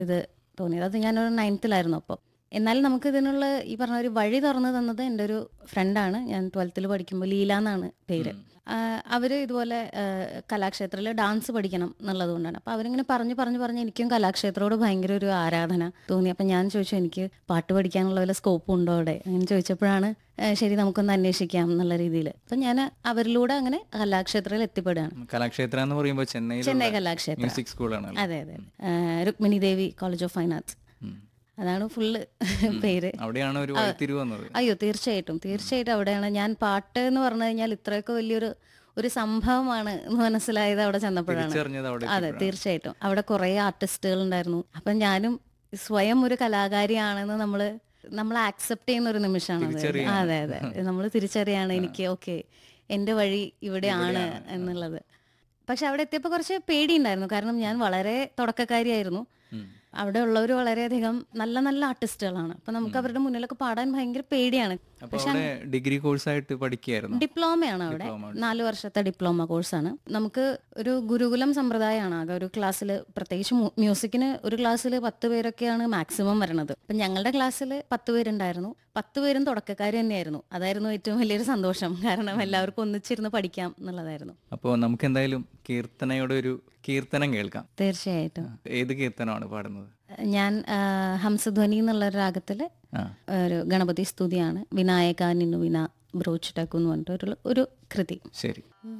ഇത് തോന്നിയത് അത് ഞാനൊരു നയൻത്തിലായിരുന്നു അപ്പോൾ എന്നാലും നമുക്ക് ഇതിനുള്ള ഈ പറഞ്ഞ ഒരു വഴി തുറന്നു തന്നത് എൻ്റെ ഒരു ഫ്രണ്ടാണ് ഞാൻ ട്വൽത്തിൽ പഠിക്കുമ്പോൾ ലീല എന്നാണ് പേര് അവർ ഇതുപോലെ കലാക്ഷേത്രത്തിൽ ഡാൻസ് പഠിക്കണം എന്നുള്ളത് കൊണ്ടാണ് അപ്പോൾ അവരിങ്ങനെ പറഞ്ഞു പറഞ്ഞു പറഞ്ഞ് എനിക്കും കലാക്ഷേത്രത്തോട് ഭയങ്കര ഒരു ആരാധന തോന്നി അപ്പം ഞാൻ ചോദിച്ചു എനിക്ക് പാട്ട് പഠിക്കാനുള്ള വല്ല സ്കോപ്പ് ഉണ്ടോ അവിടെ അങ്ങനെ ചോദിച്ചപ്പോഴാണ് ആ, ശരി നമുക്കൊന്ന് അന്വേഷിക്കാം എന്നുള്ള രീതിയിൽ അപ്പം ഞാൻ അവരിലൂടെ അങ്ങനെ കലാക്ഷേത്രത്തിൽ എത്തിപ്പെടുകയാണ് കലാക്ഷേത്ര എന്ന് പറയുമ്പോൾ ചെന്നൈയിൽ ചെന്നൈ കലാക്ഷേത്ര മ്യൂസിക് സ്കൂളാണ് അതെ അതെ ആ, Rukmini Devi college of fine arts അതാണ് ഫുള്ള് പേര് അവിടെയാണ് ഒരു വഴിത്തിരിവ് വന്നത് അയ്യോ തീർച്ചയായിട്ടും തീർച്ചയായിട്ടും അവിടെയാണ് ഞാൻ പാട്ട് എന്ന് പറഞ്ഞു കഴിഞ്ഞാൽ ഇത്രയൊക്കെ വലിയൊരു ഒരു സംഭവമാണ് എന്ന് മനസ്സിലായത് അവിടെ ചെന്നപ്പോഴാണ് തിരിച്ചറിഞ്ഞത് അവിടെ അതെ തീർച്ചയായിട്ടും അവിടെ കുറേ ആർട്ടിസ്റ്റുകൾ ഉണ്ടായിരുന്നു അപ്പം ഞാനും സ്വയം ഒരു കലാകാരിയാണെന്ന് നമ്മൾ നമ്മൾ ആക്സെപ്റ്റ് ചെയ്യുന്ന ഒരു നിമിഷമാണ് അതെ അതെ നമ്മൾ തിരിച്ചറിയാണ് എനിക്ക് ഓക്കെ എൻ്റെ വഴി ഇവിടെയാണ് എന്നുള്ളത് പക്ഷെ അവിടെ എത്തിയപ്പോൾ കുറച്ച് പേടിയുണ്ടായിരുന്നു കാരണം ഞാൻ വളരെ തുടക്കക്കാരിയായിരുന്നു അവിടെ ഉള്ളവർ വളരെയധികം നല്ല നല്ല ആർട്ടിസ്റ്റുകളാണ് അപ്പൊ നമുക്ക് അവരുടെ മുന്നിലൊക്കെ പാടാൻ ഭയങ്കര പേടിയാണ് അപ്പൊ അവിടെ ഡിഗ്രി കോഴ്സായിട്ട് പഠിക്കുകയായിരുന്നു ഡിപ്ലോമയാണ് അവിടെ നാല് വർഷത്തെ ഡിപ്ലോമ കോഴ്സാണ് നമുക്ക് ഒരു ഗുരുകുലം സമ്പ്രദായമാണ് ആകെ ഒരു ക്ലാസ്സിൽ പ്രത്യേകിച്ച് മു- മ്യൂസിക്കിന് ഒരു ക്ലാസ്സിൽ പത്ത് പേരൊക്കെയാണ് മാക്സിമം വരണത് അപ്പം ഞങ്ങളുടെ ക്ലാസ്സിൽ പത്ത് പേരുണ്ടായിരുന്നു പത്ത് പേരും തുടക്കക്കാർ തന്നെയായിരുന്നു അതായിരുന്നു ഏറ്റവും വലിയൊരു സന്തോഷം കാരണം എല്ലാവർക്കും ഒന്നിച്ചിരുന്ന് പഠിക്കാം എന്നുള്ളതായിരുന്നു അപ്പോൾ നമുക്ക് എന്തായാലും കീർത്തനയുടെ ഒരു കീർത്തനം കേൾക്കാം തീർച്ചയായിട്ടും ഏത് കീർത്തനമാണ് പാടുന്നത് ഞാൻ ആ, ഹംസധ്വനി എന്നുള്ള ഒരു രാഗത്തില് ആ ഒരു ഗണപതി സ്തുതിയാണ് വിനായക നിന്നു വിന ബ്രോച്ചിട്ടക്കു എന്ന് പറഞ്ഞിട്ട് ഒരു ഒരു കൃതി ശരി